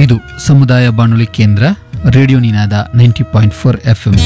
ಇದು ಸಮುದಾಯ ಬಾನುಲಿ ಕೇಂದ್ರ radio Ninada ninety point four F M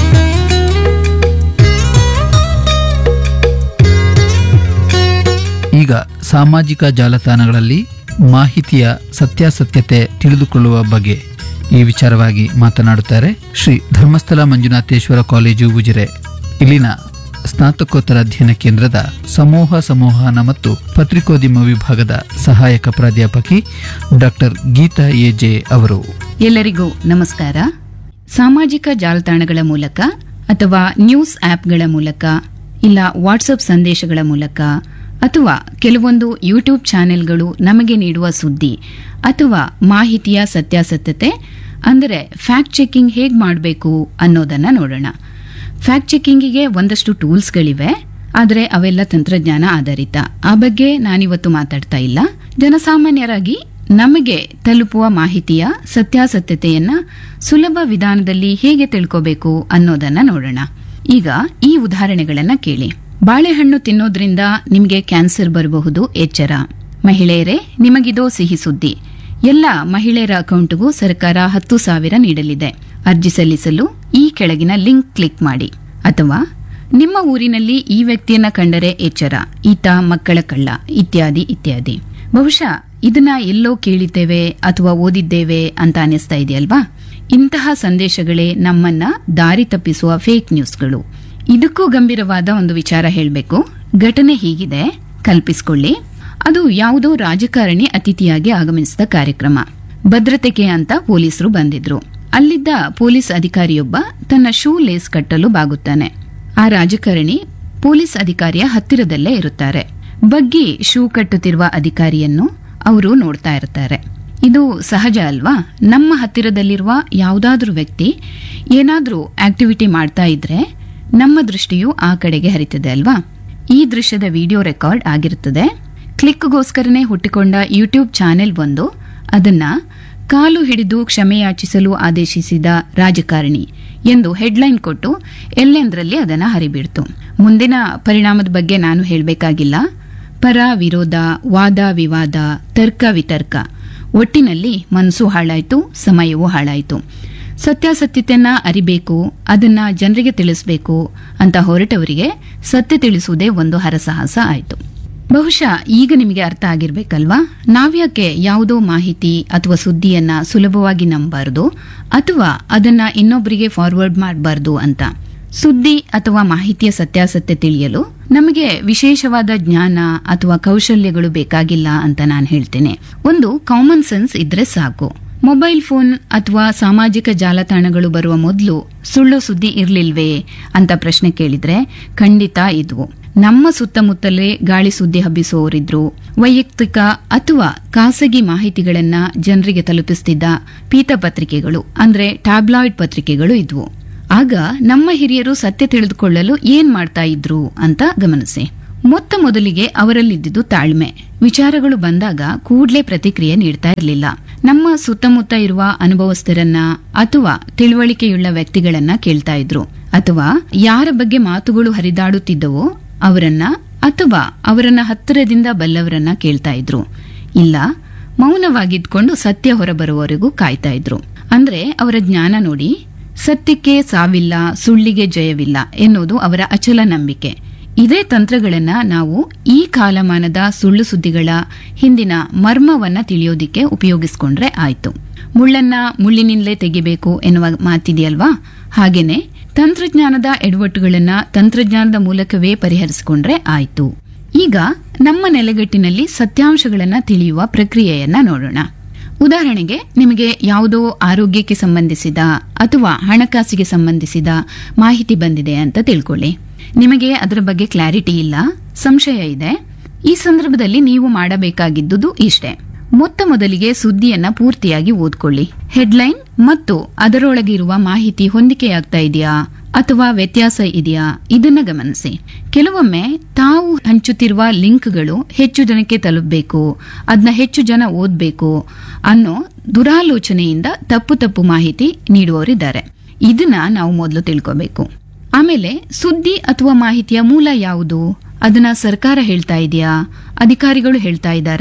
ಈಗ ಸಾಮಾಜಿಕ ಜಾಲತಾಣಗಳಲ್ಲಿ ಮಾಹಿತಿಯ ಸತ್ಯಾಸತ್ಯತೆ ತಿಳಿದುಕೊಳ್ಳುವ ಬಗ್ಗೆ ಈ ವಿಚಾರವಾಗಿ ಮಾತನಾಡುತ್ತಾರೆ ಶ್ರೀ ಧರ್ಮಸ್ಥಳ ಮಂಜುನಾಥೇಶ್ವರ ಕಾಲೇಜು ಉಜಿರೆ ಇಲ್ಲಿನ ಸ್ನಾತಕೋತ್ತರ ಅಧ್ಯಯನ ಕೇಂದ್ರದ ಸಮೂಹ ಸಂವಹನ ಮತ್ತು ಪತ್ರಿಕೋದ್ಯಮ ವಿಭಾಗದ ಸಹಾಯಕ ಪ್ರಾಧ್ಯಾಪಕಿ ಡಾಕ್ಟರ್ ಗೀತಾ ಎ ಜೆ ಅವರು ಎಲ್ಲರಿಗೂ ನಮಸ್ಕಾರ ಸಾಮಾಜಿಕ ಜಾಲತಾಣಗಳ ಮೂಲಕ ಅಥವಾ ನ್ಯೂಸ್ ಆಪ್ಗಳ ಮೂಲಕ ಇಲ್ಲ ವಾಟ್ಸಪ್ ಸಂದೇಶಗಳ ಮೂಲಕ ಅಥವಾ ಕೆಲವೊಂದು ಯೂಟ್ಯೂಬ್ ಚಾನೆಲ್ಗಳು ನಮಗೆ ನೀಡುವ ಸುದ್ದಿ ಅಥವಾ ಮಾಹಿತಿಯ ಸತ್ಯಾಸತ್ಯತೆ ಅಂದರೆ ಫ್ಯಾಕ್ಟ್ ಚೆಕಿಂಗ್ ಹೇಗೆ ಮಾಡಬೇಕು ಅನ್ನೋದನ್ನ ನೋಡೋಣ ಫ್ಯಾಕ್ಟ್ ಚೆಕಿಂಗಿಗೆ ಒಂದಷ್ಟು ಟೂಲ್ಸ್ಗಳಿವೆ ಆದರೆ ಅವೆಲ್ಲ ತಂತ್ರಜ್ಞಾನ ಆಧಾರಿತ ಆ ಬಗ್ಗೆ ನಾನಿವತ್ತು ಮಾತಾಡ್ತಾ ಇಲ್ಲ ಜನಸಾಮಾನ್ಯರಾಗಿ ನಮಗೆ ತಲುಪುವ ಮಾಹಿತಿಯ ಸತ್ಯಾಸತ್ಯತೆಯನ್ನ ಸುಲಭ ವಿಧಾನದಲ್ಲಿ ಹೇಗೆ ತಿಳ್ಕೋಬೇಕು ಅನ್ನೋದನ್ನ ನೋಡೋಣ ಈಗ ಈ ಉದಾಹರಣೆಗಳನ್ನ ಕೇಳಿ ಬಾಳೆಹಣ್ಣು ತಿನ್ನೋದ್ರಿಂದ ನಿಮಗೆ ಕ್ಯಾನ್ಸರ್ ಬರಬಹುದು ಎಚ್ಚರ ಮಹಿಳೆಯರೇ ನಿಮಗಿದೋ ಸಿಹಿ ಸುದ್ದಿ ಎಲ್ಲ ಮಹಿಳೆಯರ ಅಕೌಂಟ್ಗೂ ಸರ್ಕಾರ ಹತ್ತು ಸಾವಿರ ನೀಡಲಿದೆ ಅರ್ಜಿ ಸಲ್ಲಿಸಲು ಈ ಕೆಳಗಿನ ಲಿಂಕ್ ಕ್ಲಿಕ್ ಮಾಡಿ ಅಥವಾ ನಿಮ್ಮ ಊರಿನಲ್ಲಿ ಈ ವ್ಯಕ್ತಿಯನ್ನ ಕಂಡರೆ ಎಚ್ಚರ ಈತ ಮಕ್ಕಳ ಕಳ್ಳ ಇತ್ಯಾದಿ ಇತ್ಯಾದಿ ಬಹುಶಃ ಇದನ್ನ ಎಲ್ಲೋ ಕೇಳಿದ್ದೇವೆ ಅಥವಾ ಓದಿದ್ದೇವೆ ಅಂತ ಅನಿಸ್ತಾ ಇದೆಯಲ್ವಾ ಇಂತಹ ಸಂದೇಶಗಳೇ ನಮ್ಮನ್ನ ದಾರಿ ತಪ್ಪಿಸುವ ಫೇಕ್ ನ್ಯೂಸ್ಗಳು ಇದಕ್ಕೂ ಗಂಭೀರವಾದ ಒಂದು ವಿಚಾರ ಹೇಳಬೇಕು ಘಟನೆ ಹೀಗಿದೆ ಕಲ್ಪಿಸಿಕೊಳ್ಳಿ ಅದು ಯಾವುದೋ ರಾಜಕಾರಣಿ ಅತಿಥಿಯಾಗಿ ಆಗಮಿಸಿದ ಕಾರ್ಯಕ್ರಮ ಭದ್ರತೆಗೆ ಅಂತ ಪೊಲೀಸರು ಬಂದಿದ್ರು ಅಲ್ಲಿದ್ದ ಪೊಲೀಸ್ ಅಧಿಕಾರಿಯೊಬ್ಬ ತನ್ನ ಶೂ ಲೇಸ್ ಕಟ್ಟಲು ಬಾಗುತ್ತಾನೆ ಆ ರಾಜಕಾರಣಿ ಪೊಲೀಸ್ ಅಧಿಕಾರಿಯ ಹತ್ತಿರದಲ್ಲೇ ಇರುತ್ತಾರೆ ಬಗ್ಗಿ ಶೂ ಕಟ್ಟುತ್ತಿರುವ ಅಧಿಕಾರಿಯನ್ನು ಅವರು ನೋಡ್ತಾ ಇರ್ತಾರೆ ಇದು ಸಹಜ ಅಲ್ವಾ ನಮ್ಮ ಹತ್ತಿರದಲ್ಲಿರುವ ಯಾವುದಾದ್ರೂ ವ್ಯಕ್ತಿ ಏನಾದ್ರೂ ಆಕ್ಟಿವಿಟಿ ಮಾಡ್ತಾ ಇದ್ರೆ ನಮ್ಮ ದೃಷ್ಟಿಯು ಆ ಕಡೆಗೆ ಹರಿತದೆ ಅಲ್ವಾ ಈ ದೃಶ್ಯದ ವಿಡಿಯೋ ರೆಕಾರ್ಡ್ ಆಗಿರುತ್ತದೆ ಕ್ಲಿಕ್ಗೋಸ್ಕರನೇ ಹುಟ್ಟಿಕೊಂಡ ಯೂಟ್ಯೂಬ್ ಚಾನೆಲ್ ಒಂದು ಅದನ್ನ ಕಾಲು ಹಿಡಿದು ಕ್ಷಮೆಯಾಚಿಸಲು ಆದೇಶಿಸಿದ ರಾಜಕಾರಣಿ ಎಂದು ಹೆಡ್ಲೈನ್ ಕೊಟ್ಟು ಎಲ್ಲೆಂದರಲ್ಲಿ ಅದನ್ನ ಹರಿಬಿಡ್ತು ಮುಂದಿನ ಪರಿಣಾಮದ ಬಗ್ಗೆ ನಾನು ಹೇಳಬೇಕಾಗಿಲ್ಲ ಪರ ವಿರೋಧ ವಾದ ವಿವಾದ ತರ್ಕ ವಿತರ್ಕ ಒಟ್ಟಿನಲ್ಲಿ ಮನಸ್ಸು ಹಾಳಾಯ್ತು ಸಮಯವೂ ಹಾಳಾಯ್ತು ಸತ್ಯಾಸತ್ಯತೆಯನ್ನ ಅರಿಬೇಕು ಅದನ್ನ ಜನರಿಗೆ ತಿಳಿಸಬೇಕು ಅಂತ ಹೊರಟವರಿಗೆ ಸತ್ಯ ತಿಳಿಸುವುದೇ ಒಂದು ಹರಸಾಹಸ ಆಯಿತು ಬಹುಶಃ ಈಗ ನಿಮಗೆ ಅರ್ಥ ಆಗಿರ್ಬೇಕಲ್ವಾ ನಾವ್ಯಾಕೆ ಯಾವುದೋ ಮಾಹಿತಿ ಅಥವಾ ಸುದ್ದಿಯನ್ನ ಸುಲಭವಾಗಿ ನಂಬಬಾರದು ಅಥವಾ ಅದನ್ನ ಇನ್ನೊಬ್ಬರಿಗೆ ಫಾರ್ವರ್ಡ್ ಮಾಡಬಾರ್ದು ಅಂತ ಸುದ್ದಿ ಅಥವಾ ಮಾಹಿತಿಯ ಸತ್ಯಾಸತ್ಯ ತಿಳಿಯಲು ನಮಗೆ ವಿಶೇಷವಾದ ಜ್ಞಾನ ಅಥವಾ ಕೌಶಲ್ಯಗಳು ಬೇಕಾಗಿಲ್ಲ ಅಂತ ನಾನು ಹೇಳ್ತೇನೆ ಒಂದು ಕಾಮನ್ ಸೆನ್ಸ್ ಇದ್ರೆ ಸಾಕು ಮೊಬೈಲ್ ಫೋನ್ ಅಥವಾ ಸಾಮಾಜಿಕ ಜಾಲತಾಣಗಳು ಬರುವ ಮೊದಲು ಸುಳ್ಳು ಸುದ್ದಿ ಇರ್ಲಿಲ್ವೇ ಅಂತ ಪ್ರಶ್ನೆ ಕೇಳಿದ್ರೆ ಖಂಡಿತ ಇದ್ವು ನಮ್ಮ ಸುತ್ತಮುತ್ತಲೇ ಗಾಳಿ ಸುದ್ದಿ ಹಬ್ಬಿಸುವವರಿದ್ರು ವೈಯಕ್ತಿಕ ಅಥವಾ ಖಾಸಗಿ ಮಾಹಿತಿಗಳನ್ನ ಜನರಿಗೆ ತಲುಪಿಸ್ತಿದ್ದ ಪೀತಪತ್ರಿಕೆಗಳು ಅಂದ್ರೆ ಟ್ಯಾಬ್ಲಾಯ್ಡ್ ಪತ್ರಿಕೆಗಳು ಇದ್ವು ಆಗ ನಮ್ಮ ಹಿರಿಯರು ಸತ್ಯ ತಿಳಿದುಕೊಳ್ಳಲು ಏನ್ ಮಾಡ್ತಾ ಇದ್ರು ಅಂತ ಗಮನಿಸಿ ಮೊತ್ತ ಮೊದಲಿಗೆ ಅವರಲ್ಲಿದ್ದುದು ತಾಳ್ಮೆ ವಿಚಾರಗಳು ಬಂದಾಗ ಕೂಡ್ಲೇ ಪ್ರತಿಕ್ರಿಯೆ ನೀಡ್ತಾ ಇರಲಿಲ್ಲ ನಮ್ಮ ಸುತ್ತಮುತ್ತ ಇರುವ ಅನುಭವಸ್ಥರನ್ನ ಅಥವಾ ತಿಳುವಳಿಕೆಯುಳ್ಳ ವ್ಯಕ್ತಿಗಳನ್ನ ಕೇಳ್ತಾ ಇದ್ರು ಅಥವಾ ಯಾರ ಬಗ್ಗೆ ಮಾತುಗಳು ಹರಿದಾಡುತ್ತಿದ್ದವೋ ಅವರನ್ನ ಅಥವಾ ಅವರನ್ನ ಹತ್ತಿರದಿಂದ ಬಲ್ಲವರನ್ನ ಕೇಳ್ತಾ ಇದ್ರು ಇಲ್ಲ ಮೌನವಾಗಿದ್ಕೊಂಡು ಸತ್ಯ ಹೊರಬರುವವರೆಗೂ ಕಾಯ್ತಾ ಇದ್ರು ಅಂದ್ರೆ ಅವರ ಜ್ಞಾನ ನೋಡಿ ಸತ್ಯಕ್ಕೆ ಸಾವಿಲ್ಲ ಸುಳ್ಳಿಗೆ ಜಯವಿಲ್ಲ ಎನ್ನುವುದು ಅವರ ಅಚಲ ನಂಬಿಕೆ ಇದೇ ತಂತ್ರಗಳನ್ನ ನಾವು ಈ ಕಾಲಮಾನದ ಸುಳ್ಳು ಸುದ್ದಿಗಳ ಹಿಂದಿನ ಮರ್ಮವನ್ನ ತಿಳಿಯೋದಿಕ್ಕೆ ಉಪಯೋಗಿಸ್ಕೊಂಡ್ರೆ ಆಯ್ತು ಮುಳ್ಳನ್ನ ಮುಳ್ಳಿನಿಂದಲೇ ತೆಗಿಬೇಕು ಎನ್ನುವ ಮಾತಿದೆಯಲ್ವಾ ಹಾಗೇನೆ ತಂತ್ರಜ್ಞಾನದ ಎಡವಟ್ಟುಗಳನ್ನ ತಂತ್ರಜ್ಞಾನದ ಮೂಲಕವೇ ಪರಿಹರಿಸಿಕೊಂಡ್ರೆ ಆಯ್ತು ಈಗ ನಮ್ಮ ನೆಲೆಗಟ್ಟಿನಲ್ಲಿ ಸತ್ಯಾಂಶಗಳನ್ನ ತಿಳಿಯುವ ಪ್ರಕ್ರಿಯೆಯನ್ನ ನೋಡೋಣ ಉದಾಹರಣೆಗೆ ನಿಮಗೆ ಯಾವುದೋ ಆರೋಗ್ಯಕ್ಕೆ ಸಂಬಂಧಿಸಿದ ಅಥವಾ ಹಣಕಾಸಿಗೆ ಸಂಬಂಧಿಸಿದ ಮಾಹಿತಿ ಬಂದಿದೆ ಅಂತ ತಿಳ್ಕೊಳ್ಳಿ ನಿಮಗೆ ಅದರ ಬಗ್ಗೆ ಕ್ಲಾರಿಟಿ ಇಲ್ಲ ಸಂಶಯ ಇದೆ ಈ ಸಂದರ್ಭದಲ್ಲಿ ನೀವು ಮಾಡಬೇಕಾಗಿದ್ದುದು ಇಷ್ಟೇ ಮೊತ್ತ ಮೊದಲಿಗೆ ಸುದ್ದಿಯನ್ನ ಪೂರ್ತಿಯಾಗಿ ಓದ್ಕೊಳ್ಳಿ ಹೆಡ್ಲೈನ್ ಮತ್ತು ಅದರೊಳಗೆ ಇರುವ ಮಾಹಿತಿ ಹೊಂದಿಕೆಯಾಗ್ತಾ ಇದೆಯಾ ಅಥವಾ ವ್ಯತ್ಯಾಸ ಇದೆಯಾ ಇದನ್ನ ಗಮನಿಸಿ ಕೆಲವೊಮ್ಮೆ ತಾವು ಹಂಚುತ್ತಿರುವ ಲಿಂಕ್ಗಳು ಹೆಚ್ಚು ಜನಕ್ಕೆ ತಲುಪಬೇಕು ಅದನ್ನ ಹೆಚ್ಚು ಜನ ಓದ್ಬೇಕು ಅನ್ನೋ ದುರಾಲೋಚನೆಯಿಂದ ತಪ್ಪು ತಪ್ಪು ಮಾಹಿತಿ ನೀಡುವವರಿದ್ದಾರೆ ಇದನ್ನ ನಾವು ಮೊದಲು ತಿಳ್ಕೋಬೇಕು ಆಮೇಲೆ ಸುದ್ದಿ ಅಥವಾ ಮಾಹಿತಿಯ ಮೂಲ ಯಾವುದು ಅದನ್ನ ಸರ್ಕಾರ ಹೇಳ್ತಾ ಇದೆಯಾ ಅಧಿಕಾರಿಗಳು ಹೇಳ್ತಾ ಇದ್ದಾರಾ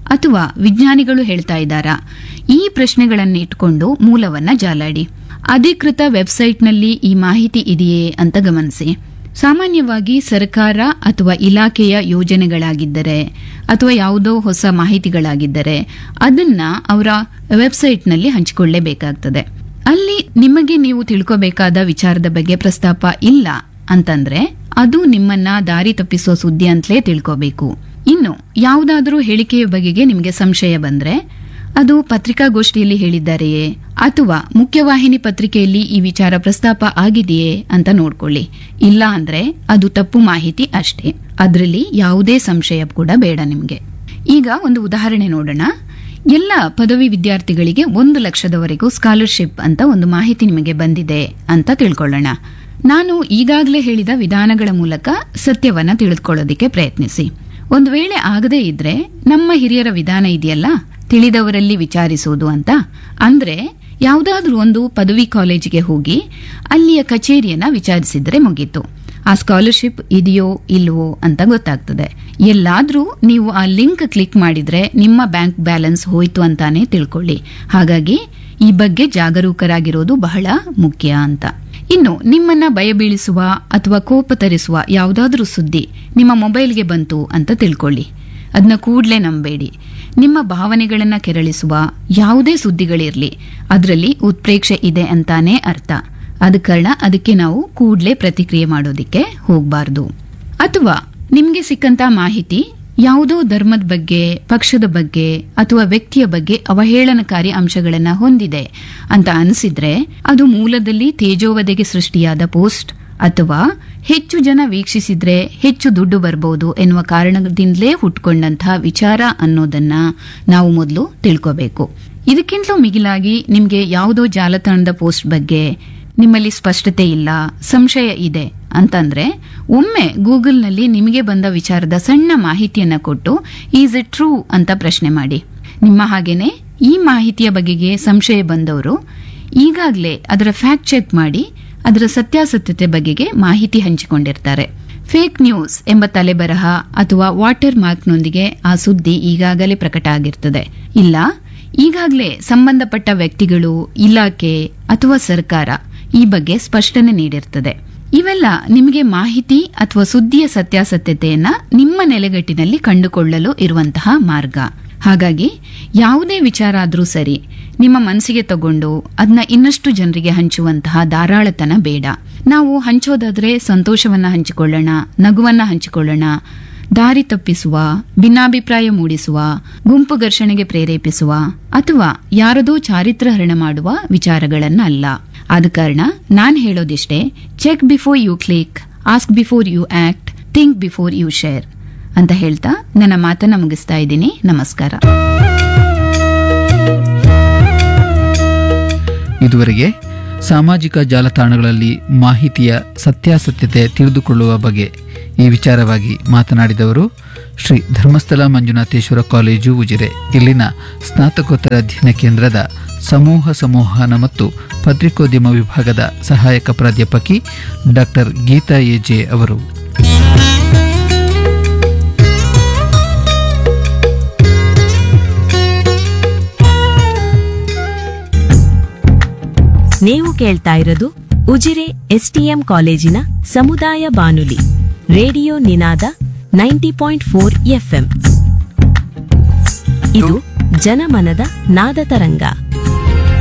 ಅಥವಾ ವಿಜ್ಞಾನಿಗಳು ಹೇಳ್ತಾ ಇದ್ದಾರಾ ಈ ಪ್ರಶ್ನೆಗಳನ್ನು ಇಟ್ಕೊಂಡು ಮೂಲವನ್ನ ಜಾಲಾಡಿ ಅಧಿಕೃತ ವೆಬ್ಸೈಟ್ನಲ್ಲಿ ಈ ಮಾಹಿತಿ ಇದೆಯೇ ಅಂತ ಗಮನಿಸಿ ಸಾಮಾನ್ಯವಾಗಿ ಸರ್ಕಾರ ಅಥವಾ ಇಲಾಖೆಯ ಯೋಜನೆಗಳಾಗಿದ್ದರೆ ಅಥವಾ ಯಾವುದೋ ಹೊಸ ಮಾಹಿತಿಗಳಾಗಿದ್ದರೆ ಅದನ್ನ ಅವರ ವೆಬ್ಸೈಟ್ನಲ್ಲಿ ಹಂಚಿಕೊಳ್ಳೇಬೇಕಾಗ್ತದೆ ಅಲ್ಲಿ ನಿಮಗೆ ನೀವು ತಿಳ್ಕೋಬೇಕಾದ ವಿಚಾರದ ಬಗ್ಗೆ ಪ್ರಸ್ತಾಪ ಇಲ್ಲ ಅಂತಂದ್ರೆ ಅದು ನಿಮ್ಮನ್ನ ದಾರಿ ತಪ್ಪಿಸುವ ಸುದ್ದಿ ಅಂತಲೇ ತಿಳ್ಕೋಬೇಕು ಇನ್ನು ಯಾವುದಾದ್ರೂ ಹೇಳಿಕೆಯ ಬಗೆಗೆ ನಿಮಗೆ ಸಂಶಯ ಬಂದ್ರೆ ಅದು ಪತ್ರಿಕಾಗೋಷ್ಠಿಯಲ್ಲಿ ಹೇಳಿದ್ದಾರೆಯೇ ಅಥವಾ ಮುಖ್ಯವಾಹಿನಿ ಪತ್ರಿಕೆಯಲ್ಲಿ ಈ ವಿಚಾರ ಪ್ರಸ್ತಾಪ ಆಗಿದೆಯೇ ಅಂತ ನೋಡ್ಕೊಳ್ಳಿ ಇಲ್ಲ ಅಂದ್ರೆ ಅದು ತಪ್ಪು ಮಾಹಿತಿ ಅಷ್ಟೇ ಅದರಲ್ಲಿ ಯಾವುದೇ ಸಂಶಯ ಕೂಡ ಬೇಡ ನಿಮಗೆ ಈಗ ಒಂದು ಉದಾಹರಣೆ ನೋಡೋಣ ಎಲ್ಲ ಪದವಿ ವಿದ್ಯಾರ್ಥಿಗಳಿಗೆ ಒಂದು ಲಕ್ಷದವರೆಗೂ ಸ್ಕಾಲರ್ಶಿಪ್ ಅಂತ ಒಂದು ಮಾಹಿತಿ ನಿಮಗೆ ಬಂದಿದೆ ಅಂತ ತಿಳ್ಕೊಳ್ಳೋಣ ನಾನು ಈಗಾಗಲೇ ಹೇಳಿದ ವಿಧಾನಗಳ ಮೂಲಕ ಸತ್ಯವನ್ನ ತಿಳಿದುಕೊಳ್ಳೋದಿಕ್ಕೆ ಪ್ರಯತ್ನಿಸಿ ಒಂದು ವೇಳೆ ಆಗದೇ ಇದ್ರೆ ನಮ್ಮ ಹಿರಿಯರ ವಿಧಾನ ಇದೆಯಲ್ಲ ತಿಳಿದವರಲ್ಲಿ ವಿಚಾರಿಸುವುದು ಅಂತ ಅಂದ್ರೆ ಯಾವುದಾದ್ರೂ ಒಂದು ಪದವಿ ಕಾಲೇಜಿಗೆ ಹೋಗಿ ಅಲ್ಲಿಯ ಕಚೇರಿಯನ್ನ ವಿಚಾರಿಸಿದ್ರೆ ಮುಗೀತು ಆ ಸ್ಕಾಲರ್ಶಿಪ್ ಇದೆಯೋ ಇಲ್ವೋ ಅಂತ ಗೊತ್ತಾಗ್ತದೆ ಎಲ್ಲಾದ್ರೂ ನೀವು ಆ ಲಿಂಕ್ ಕ್ಲಿಕ್ ಮಾಡಿದ್ರೆ ನಿಮ್ಮ ಬ್ಯಾಂಕ್ ಬ್ಯಾಲೆನ್ಸ್ ಹೋಯ್ತು ಅಂತಾನೆ ತಿಳ್ಕೊಳ್ಳಿ ಹಾಗಾಗಿ ಈ ಬಗ್ಗೆ ಜಾಗರೂಕರಾಗಿರೋದು ಬಹಳ ಮುಖ್ಯ ಅಂತ ಇನ್ನು ನಿಮ್ಮನ್ನ ಭಯಬೀಳಿಸುವ ಅಥವಾ ಕೋಪ ತರಿಸುವ ಯಾವುದಾದ್ರೂ ಸುದ್ದಿ ನಿಮ್ಮ ಮೊಬೈಲ್ಗೆ ಬಂತು ಅಂತ ತಿಳ್ಕೊಳ್ಳಿ ಅದನ್ನ ಕೂಡಲೇ ನಂಬೇಡಿ ನಿಮ್ಮ ಭಾವನೆಗಳನ್ನ ಕೆರಳಿಸುವ ಯಾವುದೇ ಸುದ್ದಿಗಳಿರ್ಲಿ ಅದರಲ್ಲಿ ಉತ್ಪ್ರೇಕ್ಷೆ ಇದೆ ಅಂತಾನೆ ಅರ್ಥ ಆದ ಕಾರಣ ಅದಕ್ಕೆ ನಾವು ಕೂಡಲೇ ಪ್ರತಿಕ್ರಿಯೆ ಮಾಡೋದಿಕ್ಕೆ ಹೋಗಬಾರ್ದು ಅಥವಾ ನಿಮ್ಗೆ ಸಿಕ್ಕಂತ ಮಾಹಿತಿ ಯಾವುದೋ ಧರ್ಮದ ಬಗ್ಗೆ ಪಕ್ಷದ ಬಗ್ಗೆ ಅಥವಾ ವ್ಯಕ್ತಿಯ ಬಗ್ಗೆ ಅವಹೇಳನಕಾರಿ ಅಂಶಗಳನ್ನ ಹೊಂದಿದೆ ಅಂತ ಅನಿಸಿದ್ರೆ ಅದು ಮೂಲದಲ್ಲಿ ತೇಜೋವಧೆಗೆ ಸೃಷ್ಟಿಯಾದ ಪೋಸ್ಟ್ ಅಥವಾ ಹೆಚ್ಚು ಜನ ವೀಕ್ಷಿಸಿದ್ರೆ ಹೆಚ್ಚು ದುಡ್ಡು ಬರ್ಬೋದು ಎನ್ನುವ ಕಾರಣದಿಂದಲೇ ಹುಟ್ಕೊಂಡಂತಹ ವಿಚಾರ ಅನ್ನೋದನ್ನ ನಾವು ಮೊದಲು ತಿಳ್ಕೋಬೇಕು ಇದಕ್ಕಿಂತಲೂ ಮಿಗಿಲಾಗಿ ನಿಮ್ಗೆ ಯಾವುದೋ ಜಾಲತಾಣದ ಪೋಸ್ಟ್ ಬಗ್ಗೆ ನಿಮ್ಮಲ್ಲಿ ಸ್ಪಷ್ಟತೆ ಇಲ್ಲ ಸಂಶಯ ಇದೆ ಅಂತಂದ್ರೆ ಒಮ್ಮೆ ಗೂಗಲ್ನಲ್ಲಿ ನಿಮಗೆ ಬಂದ ವಿಚಾರದ ಸಣ್ಣ ಮಾಹಿತಿಯನ್ನ ಕೊಟ್ಟು ಈಸ್ ಇಟ್ ಟ್ರೂ ಅಂತ ಪ್ರಶ್ನೆ ಮಾಡಿ ನಿಮ್ಮ ಹಾಗೇನೆ ಈ ಮಾಹಿತಿಯ ಬಗೆಗೆ ಸಂಶಯ ಬಂದವರು ಈಗಾಗಲೇ ಅದರ ಫ್ಯಾಕ್ಟ್ ಚೆಕ್ ಮಾಡಿ ಅದರ ಸತ್ಯಾಸತ್ಯತೆ ಬಗೆಗೆ ಮಾಹಿತಿ ಹಂಚಿಕೊಂಡಿರ್ತಾರೆ ಫೇಕ್ ನ್ಯೂಸ್ ಎಂಬ ತಲೆಬರಹ ಅಥವಾ ವಾಟರ್ ಮಾರ್ಕ್ನೊಂದಿಗೆ ಆ ಸುದ್ದಿ ಈಗಾಗಲೇ ಪ್ರಕಟ ಆಗಿರ್ತದೆ ಇಲ್ಲ ಈಗಾಗಲೇ ಸಂಬಂಧಪಟ್ಟ ವ್ಯಕ್ತಿಗಳು ಇಲಾಖೆ ಅಥವಾ ಸರ್ಕಾರ ಈ ಬಗ್ಗೆ ಸ್ಪಷ್ಟನೆ ನೀಡಿರ್ತದೆ ಇವೆಲ್ಲ ನಿಮಗೆ ಮಾಹಿತಿ ಅಥವಾ ಸುದ್ದಿಯ ಸತ್ಯಾಸತ್ಯತೆಯನ್ನ ನಿಮ್ಮ ನೆಲೆಗಟ್ಟಿನಲ್ಲಿ ಕಂಡುಕೊಳ್ಳಲು ಇರುವಂತಹ ಮಾರ್ಗ ಹಾಗಾಗಿ ಯಾವುದೇ ವಿಚಾರ ಆದ್ರೂ ಸರಿ ನಿಮ್ಮ ಮನಸ್ಸಿಗೆ ತಗೊಂಡು ಅದನ್ನ ಇನ್ನಷ್ಟು ಜನರಿಗೆ ಹಂಚುವಂತಹ ಧಾರಾಳತನ ಬೇಡ ನಾವು ಹಂಚೋದಾದ್ರೆ ಸಂತೋಷವನ್ನ ಹಂಚಿಕೊಳ್ಳೋಣ ನಗುವನ್ನ ಹಂಚಿಕೊಳ್ಳೋಣ ದಾರಿ ತಪ್ಪಿಸುವ ಭಿನ್ನಾಭಿಪ್ರಾಯ ಮೂಡಿಸುವ ಗುಂಪು ಘರ್ಷಣೆಗೆ ಪ್ರೇರೇಪಿಸುವ ಅಥವಾ ಯಾರದೋ ಚಾರಿತ್ರಹರಣ ಮಾಡುವ ವಿಚಾರಗಳನ್ನ ಅಲ್ಲ ಆದ ಕಾರಣ ನಾನ್ ಹೇಳೋದಿಷ್ಟೇ check before you click ask before you act think before you share ಅಂತ ಹೇಳ್ತಾ ನನ್ನ ಮಾತನ್ನ ಮುಗಿಸ್ತಾ ಇದ್ದೀನಿ ನಮಸ್ಕಾರ ಇದುವರೆಗೆ ಸಾಮಾಜಿಕ ಜಾಲತಾಣಗಳಲ್ಲಿ ಮಾಹಿತಿಯ ಸತ್ಯಾಸತ್ಯತೆ ತಿಳಿದುಕೊಳ್ಳುವ ಬಗ್ಗೆ ಈ ವಿಚಾರವಾಗಿ ಮಾತನಾಡಿದವರು ಶ್ರೀ ಧರ್ಮಸ್ಥಳ ಮಂಜುನಾಥೇಶ್ವರ ಕಾಲೇಜು ಉಜಿರೆ ಇಲ್ಲಿನ ಸ್ನಾತಕೋತ್ತರ ಅಧ್ಯಯನ ಕೇಂದ್ರದ ಸಮೂಹ ಸಂವಹನ ಮತ್ತು ಪತ್ರಿಕೋದ್ಯಮ ವಿಭಾಗದ ಸಹಾಯಕ ಪ್ರಾಧ್ಯಾಪಕಿ ಡಾಕ್ಟರ್ ಗೀತಾ ಎಜೆ ಅವರು ನೀವು ಕೇಳ್ತಾ ಇರೋದು ಉಜಿರೆ ಎಸ್ಟಿಎಂ ಕಾಲೇಜಿನ ಸಮುದಾಯ ಬಾನುಲಿ radio Ninada ninety point four FM ಇದು ಜನಮನದ ನಾದ ತರಂಗ